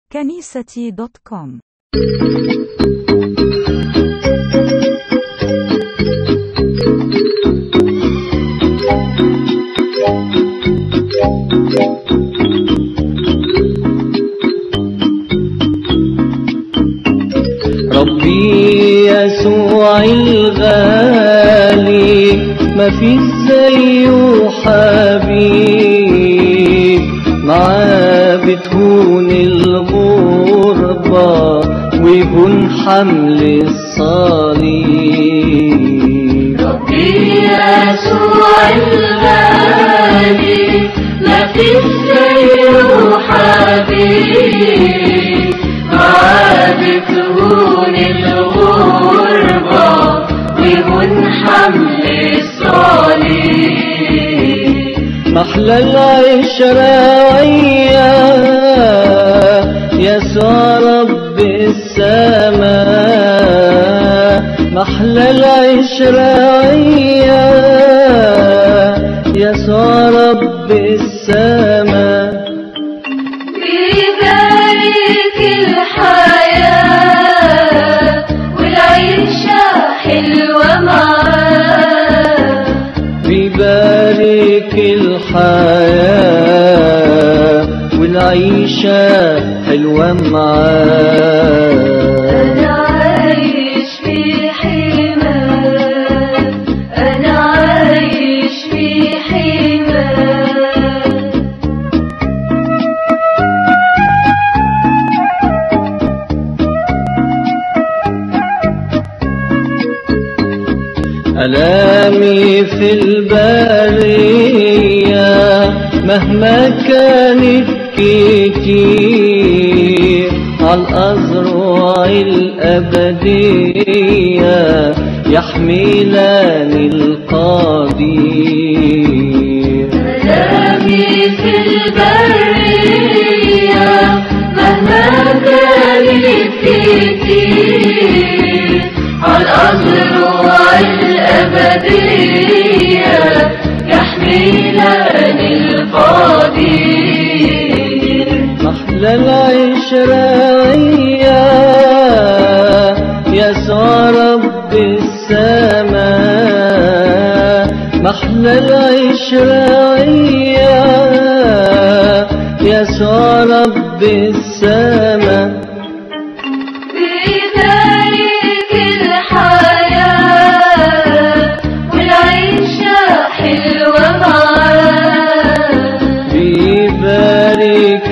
كنيستي دوت كوم ربي يسوع الغالي ما في زيه حبيب معاه بتهون الغربة ويهون حمل الصليب ربي يسوع الغالي ما في زيه حبيب معاه بتهون الغربة ويهون حمل الصليب محلى العشرة وياه يسوع رب السماء محلى العشرة وياه يسوع رب السماء بيبارك الحياة والعيشة حلوة معاه بيبارك الحياة والعيشة حلوة معاه أنا عايش في حماه أنا عايش في حماه ألامي في البرية مهما كانت كتير عالأزرع الأبدية يحملني القدير سلامي في البرية مهما كانت كتير عالأزرع الأبدية يحملني القدير محلى العشرة وياه يسوع رب السماء محلى العشرة وياه يسوع رب السماء بيبارك الحياة والعيشة حلوة معاه بيبارك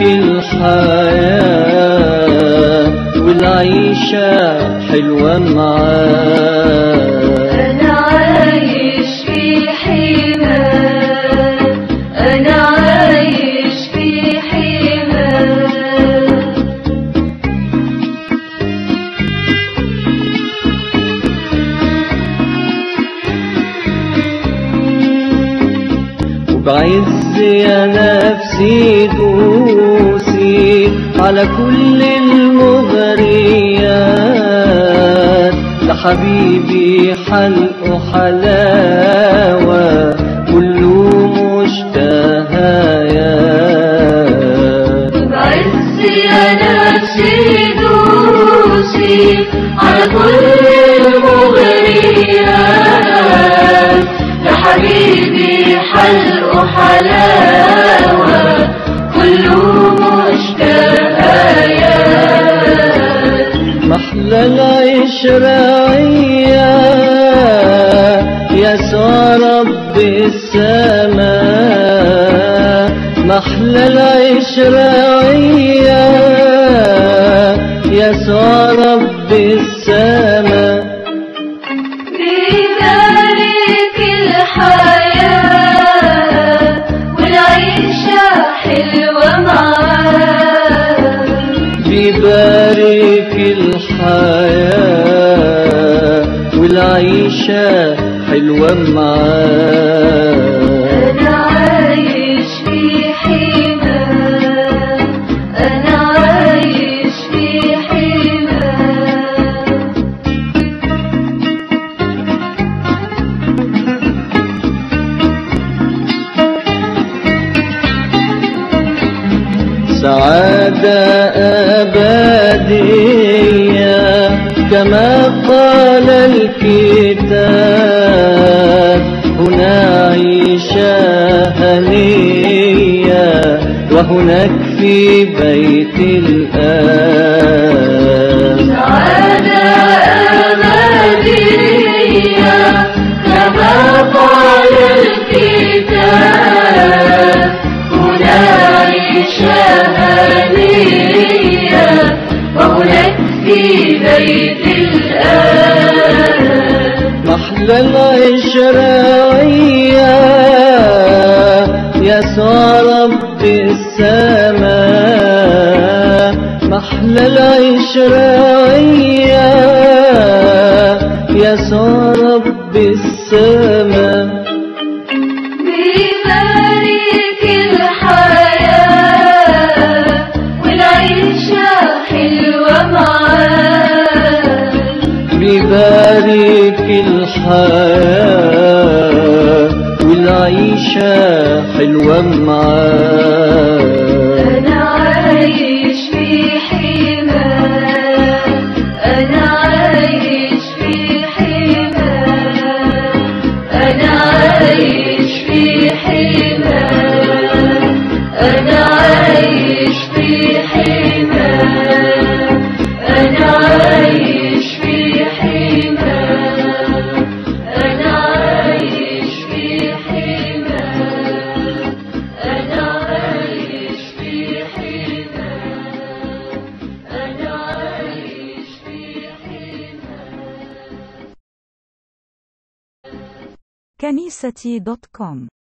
الحياة والعيشة حلوة معاه أنا عايش في حماه أنا عايش في حماه وبعز يا نفسي دوسي على كل المغريات لحبيبي حلقه حلاوة كله مشتهيات بعز يا نفسي دوسي على كل المغريات لحبيبي حلق حلاوة كله مشتهيات محلى العشرة وياه يسوع رب السماء محلى العشرة وياه يسوع رب السماء بيبارك الحياة والعيشة حلوة معاه بيبارك الحياة والعيشة حلوة معاه أنا عايش في حماه أنا عايش في حماه سعادة أبدية كما قال الكتاب هنا عيشة هنية وهناك في بيت الآب سعادة أبدية كما قال الكتاب هنا عيشة هنية وهناك في بيت الآب محلى العشرة وياه يسوع رب السماء محلى العشرة وياه يسوع رب السماء بيبارك الحياة والعيشة حلوة معاه ببارك الحياة والعيشة حلوة معاه أنا عايش في حماه أنا عايش في حماه أنا عايش في حماه أنا عايش في حماه أنا عايش في حماه أنا عايش في حماه أنا عايش في حماه أنا عايش في حماه كنيستي دوت كوم